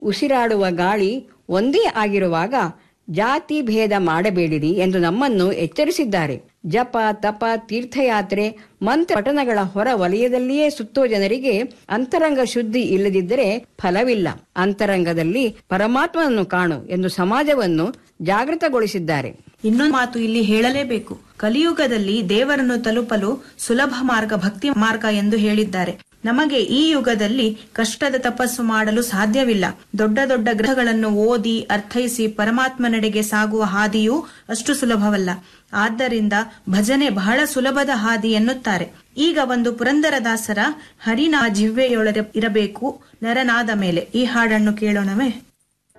ಉಸಿರಾಡುವ ಗಾಳಿ ಒಂದೇ ಆಗಿರುವಾಗ ಜಾತಿ ಭೇದ ಮಾಡಬೇಡಿರಿ ಎಂದು ನಮ್ಮನ್ನು ಎಚ್ಚರಿಸಿದ್ದಾರೆ ಜಪ ತಪ ತೀರ್ಥಯಾತ್ರೆ ಮಂತ್ರ ಪಠನಗಳ ಹೊರ ವಲಯದಲ್ಲಿಯೇ ಸುತ್ತೋ ಜನರಿಗೆ ಅಂತರಂಗ ಶುದ್ಧಿ ಇಲ್ಲದಿದ್ದರೆ ಫಲವಿಲ್ಲ ಅಂತರಂಗದಲ್ಲಿ ಪರಮಾತ್ಮನನ್ನು ಕಾಣು ಎಂದು ಸಮಾಜವನ್ನು ಜಾಗೃತಗೊಳಿಸಿದ್ದಾರೆ ಇನ್ನೊಂದು ಮಾತು ಇಲ್ಲಿ ಹೇಳಲೇಬೇಕು ಕಲಿಯುಗದಲ್ಲಿ ದೇವರನ್ನು ತಲುಪಲು ಸುಲಭ ಮಾರ್ಗ ಭಕ್ತಿ ಮಾರ್ಗ ಎಂದು ಹೇಳಿದ್ದಾರೆ ನಮಗೆ ಈ ಯುಗದಲ್ಲಿ ಕಷ್ಟದ ತಪಸ್ಸು ಮಾಡಲು ಸಾಧ್ಯವಿಲ್ಲ ದೊಡ್ಡ ದೊಡ್ಡ ಗ್ರಹಗಳನ್ನು ಓದಿ ಅರ್ಥೈಸಿ ಪರಮಾತ್ಮನೆಡೆಗೆ ಸಾಗುವ ಹಾದಿಯೂ ಅಷ್ಟು ಸುಲಭವಲ್ಲ ಆದ್ದರಿಂದ ಭಜನೆ ಬಹಳ ಸುಲಭದ ಹಾದಿ ಎನ್ನುತ್ತಾರೆ ಈಗ ಒಂದು ಪುರಂದರದಾಸರ ಹರಿನಾ ಜಿವ್ವೆಯೊಳಗೆ ಇರಬೇಕು ನರನಾದ ಮೇಲೆ ಈ ಹಾಡನ್ನು ಕೇಳೋಣವೇ